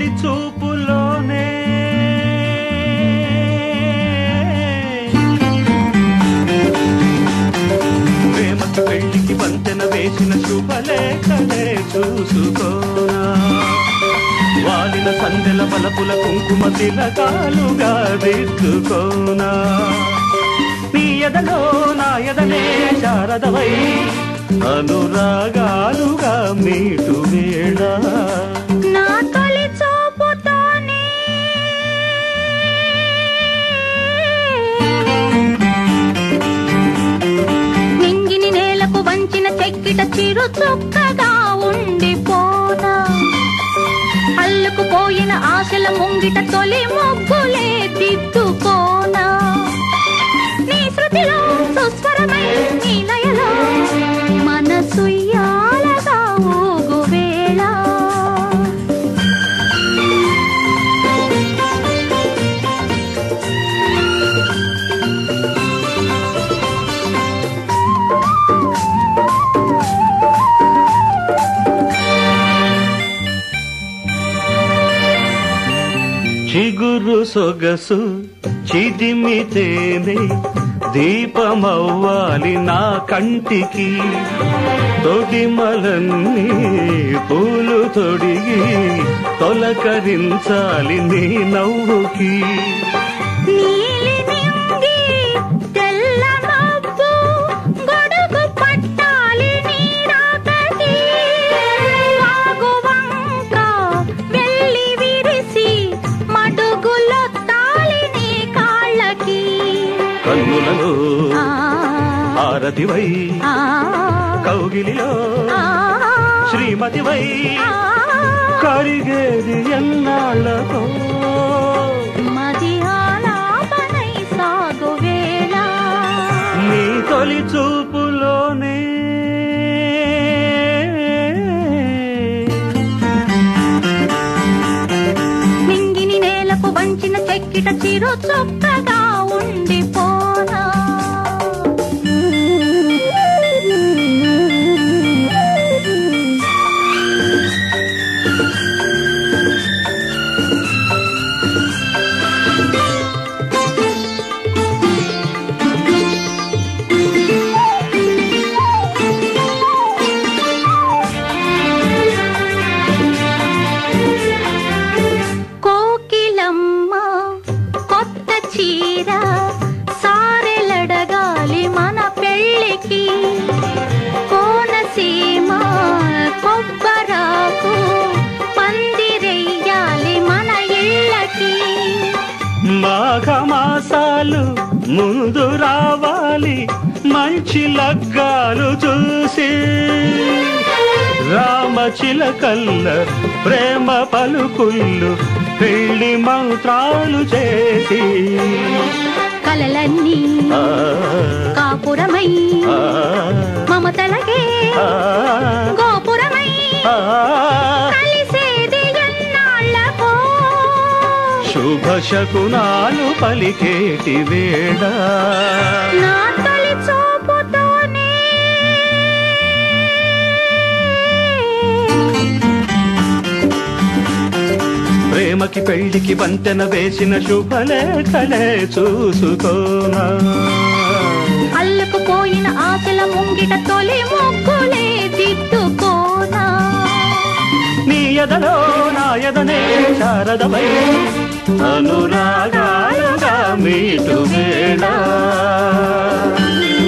తొలి చూపులోనే ప్రేమకి పెళ్లికి వంతెన వేసిన శుభలేఖలే చూసుకోనా వాలిన సందెల బలపుల కుంకుమ తిలకాలుగా దిద్దుకోనా నీ ఎదలో నా ఎదనే శారదవై అనురాగాలుగా మీటు వేళ నా తొలి చూపుతోనే నింగిని నేలకు వంచిన చెక్కిట చిరు చుక్కగా ఉండిపోనా అల్లుకుపోయిన ఆశల ముంగిట తొలి ముగ్గులే దిద్దుకోనా నీ శృతిలో సుస్వరమై నీ లయలో మనసు యాలగా ఊగు వేళ చిగురు సొగసు చిదిమితేనే దీపమవ్వాలి నా కంటికి తొడిమలన్నీ పూలు తొడిగి తొలకరించాలి నీ నవ్వుకి నీలి నింగి తెల్ల మబ్బు గొడుగు పట్టాలి నీ రాకకి వాగు వంక వెళ్ళి విరిసి మడుగులొత్తాలి నీ కాళ్ళకి కన్నులలో ఆ, హారతివై ఆ, కౌగిలిలో ఆ, శ్రీమతివై ఆ, కరిగేది ఎన్నాళ్ళతో మది ఆలాపనై సాగు వేళ నీ తొలి చూపులోనే మింగిని నేలకు వంచిన చెక్కిట చిరు చుక్కగా ఉండిపోనా కోకిలమ్మ కొత్త చీర సారెలడగాలి మన పెళ్ళికి కోనసీమ కొబ్బరాకు పందిరెయ్యాలి మన ఇళ్ళకి మాఘమాసాలు ముందు రావాలి మంచి లగ్గాలు చూసి రామచిలకల్ల ప్రేమ పలుకుళ్ళు పెళ్లి మంత్రాలు చేసి కలలన్నీ ఆ, కాపురమై ఆ, మమతలకే ఆ, గోపురమై ఆ. కలిసేది ఎన్నాళ్ళకో శుభ శకునాలు పలికేటి వేళ నా తొలి చూపుతోనే ప్రేమకి పెళ్లికి వంతెన వేసిన శుభలేఖలే చూసుకోనా అల్లుకుపోయిన ఆశల ముంగిట తొలి ముగ్గులే దిద్దుకోనా నీ ఎదలో నా ఎదనే శారదమై అనురాగాలుగా మీటు వేళ